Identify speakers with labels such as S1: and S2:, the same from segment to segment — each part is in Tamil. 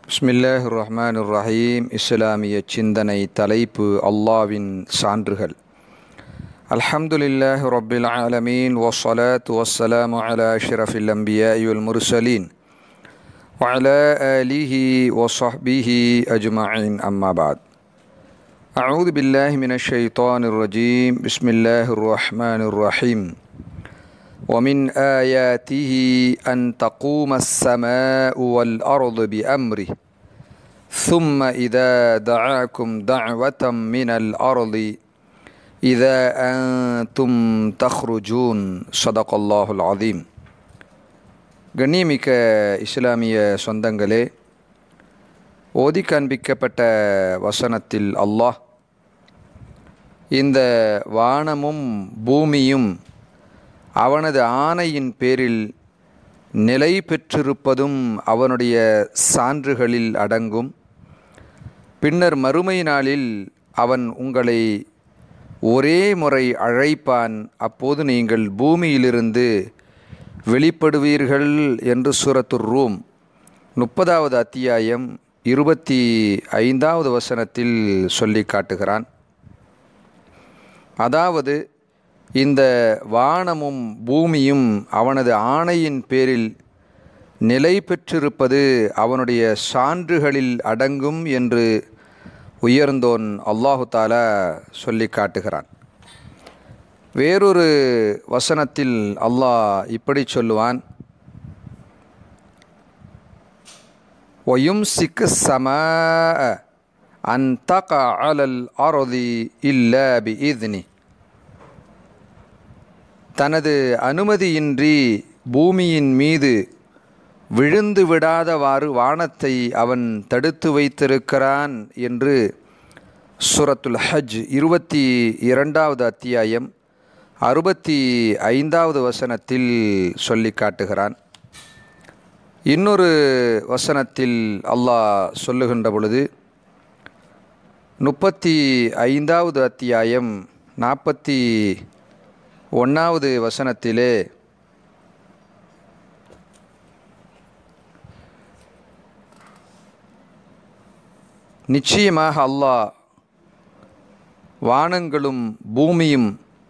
S1: பிஸ்மில்லாஹ் ரஹ்மான் ரஹீம் இஸ்லாமிய சிந்தனை தலைப்பு அல்லாவின் சான்றுகள் அல்ஹம்துலில்லாஹ் ரப்பில் ஆலமீன் வஸ்ஸலாத்து வஸ்ஸலாமு அலா அஷ்ரஃபில் அம்பியாஇ வல் முர்சலீன் وعلى آله وصحبه أجمعين أما بعد أعوذ بالله من الشيطان الرجيم بسم الله الرحمن الرحيم ومن آياته أن تقوم السماء والأرض بأمره ثم إذا دعاكم دعوة من الأرض إذا أنتم تخرجون صدق الله العظيم கண்ணியமிக்க இஸ்லாமிய சொந்தங்களே ஓதி காண்பிக்கப்பட்ட வசனத்தில் அல்லாஹ் இந்த வானமும் பூமியும் அவனது ஆணையின் பேரில் நிலை பெற்றிருப்பதும் அவனுடைய சான்றுகளில் அடங்கும் பின்னர் மறுமை நாளில் அவன் உங்களை ஒரே முறை அழைப்பான் அப்போது நீங்கள் பூமியிலிருந்து வெளிப்படுவீர்கள் என்று சூரத்துர் ரூம் முப்பதாவது அத்தியாயம் இருபத்தி ஐந்தாவது வசனத்தில் சொல்லி காட்டுகிறான் அதாவது இந்த வானமும் பூமியும் அவனது ஆணையின் பேரில் நிலை பெற்றிருப்பது அவனுடைய சான்றுகளில் அடங்கும் என்று உயர்ந்தோன் அல்லாஹு தாலா சொல்லி காட்டுகிறான் வேறொரு வசனத்தில் அல்லாஹ் இப்படி சொல்லுவான் ஒயும் சிக்கு சம அன் தக அலல் அரோதி இல்ல பி இத்னி தனது அனுமதியின்றி பூமியின் மீது விழுந்து விடாதவாறு வானத்தை அவன் தடுத்து வைத்திருக்கிறான் என்று சுரத்துல் ஹஜ் இருபத்தி இரண்டாவது அத்தியாயம் அறுபத்தி ஐந்தாவது வசனத்தில் சொல்லி காட்டுகிறான் இன்னொரு வசனத்தில் அல்லாஹ் சொல்லுகின்ற பொழுது முப்பத்தி ஐந்தாவது அத்தியாயம் நாற்பத்தி ஒன்றாவது வசனத்திலே நிச்சயமாக அல்லாஹ் வானங்களும் பூமியும்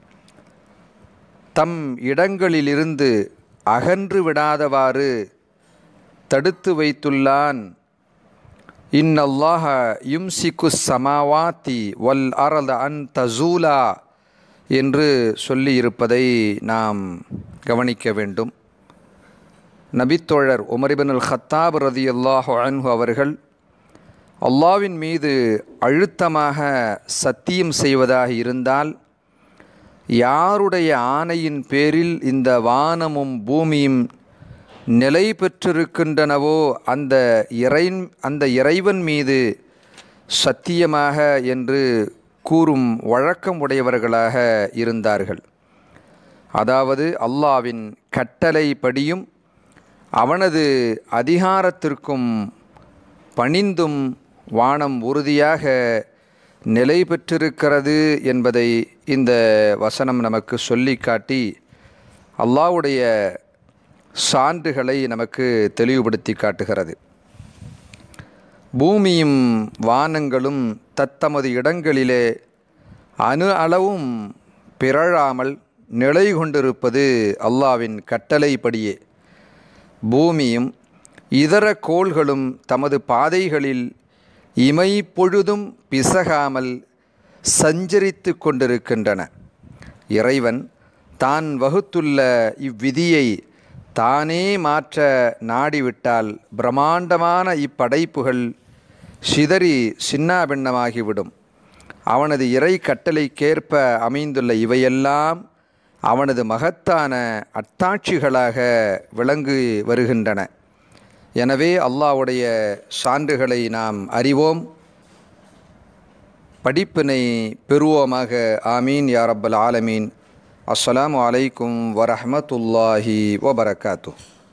S1: தம் இடங்களிலிருந்து அகன்று விடாதவாறு தடுத்து வைத்துள்ளான் இன்னல்லாஹ யும்சிக்கு சமாவாத்தி வல் அரத அன் தசூலா என்று சொல்லியிருப்பதை நாம் கவனிக்க வேண்டும் நபித்தோழர் உமரிபன் அல் ஹத்தாப் ரதி அல்லாஹ் அன்ஹு அவர்கள் அல்லாவின் மீது அழுத்தமாக சத்தியம் செய்வதாக இருந்தால் யாருடைய ஆணையின் பேரில் இந்த வானமும் பூமியும் நிலை பெற்றிருக்கின்றனவோ அந்த இறை அந்த இறைவன் மீது சத்தியமாக என்று கூறும் வழக்கம் உடையவர்களாக இருந்தார்கள் அதாவது அல்லாவின் கட்டளைப்படியும் அவனது அதிகாரத்திற்கும் பணிந்தும் வானம் உறுதியாக நிலை பெற்றிருக்கிறது என்பதை இந்த வசனம் நமக்கு சொல்லி காட்டி அல்லாவுடைய சான்றுகளை நமக்கு தெளிவுபடுத்தி காட்டுகிறது பூமியும் வானங்களும் தத்தமது இடங்களிலே அணு அளவும் பிறழாமல் நிலை கொண்டிருப்பது அல்லாவின் கட்டளைப்படியே பூமியும் இதர கோள்களும் தமது பாதைகளில் இமை பொழுதும் பிசகாமல் சஞ்சரித்து கொண்டிருக்கின்றன இறைவன் தான் வகுத்துள்ள இவ்விதியை தானே மாற்ற நாடிவிட்டால் பிரம்மாண்டமான இப்படைப்புகள் சிதறி சின்னாபின்னமாகிவிடும் அவனது இறை கட்டளைக்கேற்ப அமைந்துள்ள இவையெல்லாம் அவனது மகத்தான அத்தாட்சிகளாக விளங்கி வருகின்றன எனவே அல்லாவுடைய சான்றுகளை நாம் அறிவோம் படிப்பினை பெறுவோமாக ஆமீன் யாரப்பல் ஆலமீன் அஸ்ஸலாமு அலைக்கும் வரஹமத்துல்லாஹி வபரகாத்து